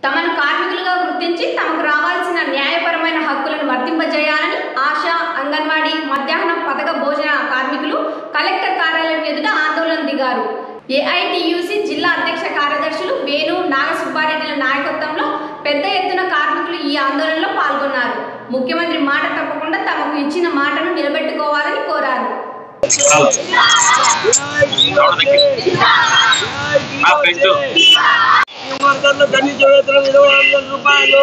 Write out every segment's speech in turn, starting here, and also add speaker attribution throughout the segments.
Speaker 1: తమను కార్మికులుగా గుర్తించి తమకు రావాల్సిన న్యాయపరమైన హక్కులను వర్తింపజేయాలని ఆశా అంగన్వాడీ మధ్యాహ్నం పథక భోజన కార్మికులు కలెక్టర్ కార్యాలయం ఎదుట ఆందోళన దిగారు ఏఐటియుసి జిల్లా అధ్యక్ష కార్యదర్శులు వేణు నాగసుబ్బారెడ్డిల నాయకత్వంలో పెద్ద ఎత్తున కార్మికులు ఈ ఆందోళనలో పాల్గొన్నారు ముఖ్యమంత్రి మాట తప్పకుండా తమకు ఇచ్చిన మాటను నిలబెట్టుకోవాలని కోరారు
Speaker 2: ఆ పెంచు
Speaker 3: వర్గాల్లో కనీస వేతనం ఇరవై ఆరు వేల రూపాయలు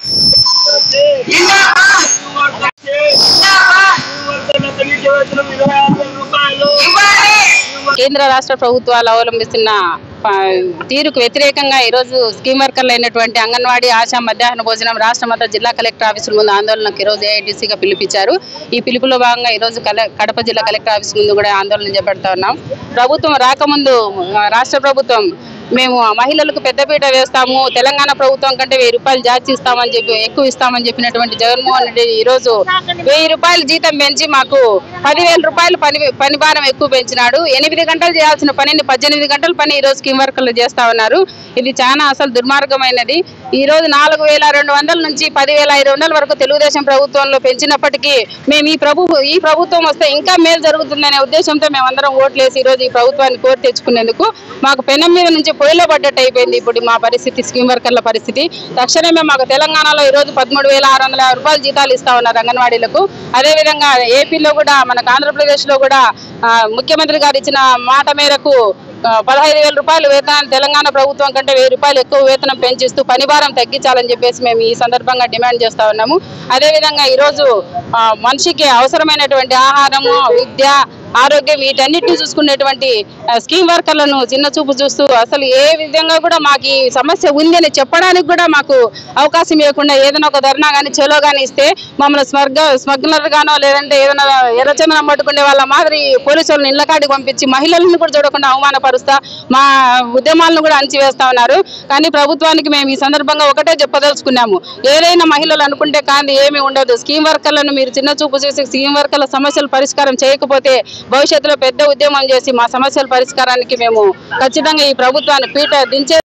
Speaker 3: వర్గాల్లో కనీస వేతనం ఇరవై ఆరు వేల రూపాయలు
Speaker 4: కేంద్ర రాష్ట్ర ప్రభుత్వాలు అవలంబిస్తున్న ప- తీరుకు వ్యతిరేకంగా ఈరోజు స్కీమ్ వర్కర్లు అయినటువంటి అంగన్వాడీ ఆశా మధ్యాహ్న భోజనం రాష్ట్ర మొత్తం జిల్లా కలెక్టర్ ఆఫీసుల ముందు ఆందోళనకు ఈరోజు ఏఐటీసీగా పిలిపించారు ఈ పిలుపులో భాగంగా ఈరోజు కల కడప జిల్లా కలెక్టర్ ఆఫీస్ ముందు కూడా ఆందోళన చేపడతా ఉన్నాం ప్రభుత్వం రాకముందు ఆ, రాష్ట్ర ప్రభుత్వం మేము మహిళలకు పెద్దపీట వేస్తాము తెలంగాణ ప్రభుత్వం కంటే వెయ్యి రూపాయలు జాస్తి ఇస్తామని చెప్పి ఎక్కువ ఇస్తామని చెప్పినటువంటి జగన్మోహన్ రెడ్డి ఈ రోజు వెయ్యి రూపాయలు జీతం పెంచి మాకు పదివేల రూపాయలు పని పని భారం ఎక్కువ పెంచినాడు ఎనిమిది గంటలు చేయాల్సిన పనిని పద్దెనిమిది గంటల పని ఈ రోజు స్కీమ్ వర్కర్లు చేస్తా ఉన్నారు ఇది చాలా అసలు దుర్మార్గమైనది ఈ రోజు నాలుగు వేల రెండు వందల నుంచి పదివేల ఐదు వందల వరకు తెలుగుదేశం ప్రభుత్వంలో పెంచినప్పటికీ మేము ఈ ప్రభు ఈ ప్రభుత్వం వస్తే ఇంకా మేలు జరుగుతుందనే ఉద్దేశంతో మేమందరం ఓట్లేసి ఈ రోజు ఈ ప్రభుత్వాన్ని కోరి తెచ్చుకునేందుకు మాకు పెనం మీద నుంచి పొయ్యిలో పడ్డట్టు అయిపోయింది ఇప్పుడు మా పరిస్థితి స్కీమ్ వర్కర్ల పరిస్థితి తక్షణమే మాకు తెలంగాణలో ఈ రోజు పదమూడు వేల ఆరు వందల యాభై రూపాయలు జీతాలు ఇస్తా ఉన్నారు అంగన్వాడీలకు అదేవిధంగా ఏపీలో కూడా మనకు ఆంధ్రప్రదేశ్లో కూడా ఆ, ముఖ్యమంత్రి గారు ఇచ్చిన మాట మేరకు ఆ, పదహైదు వేల రూపాయలు వేతనాన్ని తెలంగాణ ప్రభుత్వం కంటే వెయ్యి రూపాయలు ఎక్కువ వేతనం పెంచిస్తూ పనిభారం తగ్గించాలని చెప్పేసి మేము ఈ సందర్భంగా డిమాండ్ చేస్తా ఉన్నాము అదేవిధంగా ఈరోజు ఆ, మనిషికి అవసరమైనటువంటి ఆహారము విద్య ఆరోగ్యం వీటన్నిటిని చూసుకునేటువంటి ఆ, స్కీమ్ వర్కర్లను చిన్న చూపు చూస్తూ అసలు ఏ విధంగా కూడా మాకు ఈ సమస్య ఉంది అని చెప్పడానికి కూడా మాకు అవకాశం ఇవ్వకుండా ఏదైనా ఒక ధర్నా కానీ చెలో కానీ ఇస్తే మమ్మల్ని స్మగ్ల స్మగ్లర్ గానో లేదంటే ఏదైనా ఎర్రచందనం పట్టుకునే వాళ్ళ మాదిరి పోలీసు వాళ్ళని ఇళ్ళ కాడికి పంపించి మహిళలను కూడా చూడకుండా అవమానపరుస్తా మా ఉద్యమాలను కూడా అణచివేస్తా ఉన్నారు కానీ ప్రభుత్వానికి మేము ఈ సందర్భంగా ఒకటే చెప్పదలుచుకున్నాము ఏదైనా మహిళలు అనుకుంటే కానీ ఏమీ ఉండదు స్కీమ్ వర్కర్లను మీరు చిన్న చూపు చేసి స్కీమ్ వర్కర్ల సమస్యలు పరిష్కారం చేయకపోతే భవిష్యత్తులో పెద్ద ఉద్యమం చేసి మా సమస్యల పరిష్కారానికి మేము ఖచ్చితంగా ఈ ప్రభుత్వాన్ని పీట దించే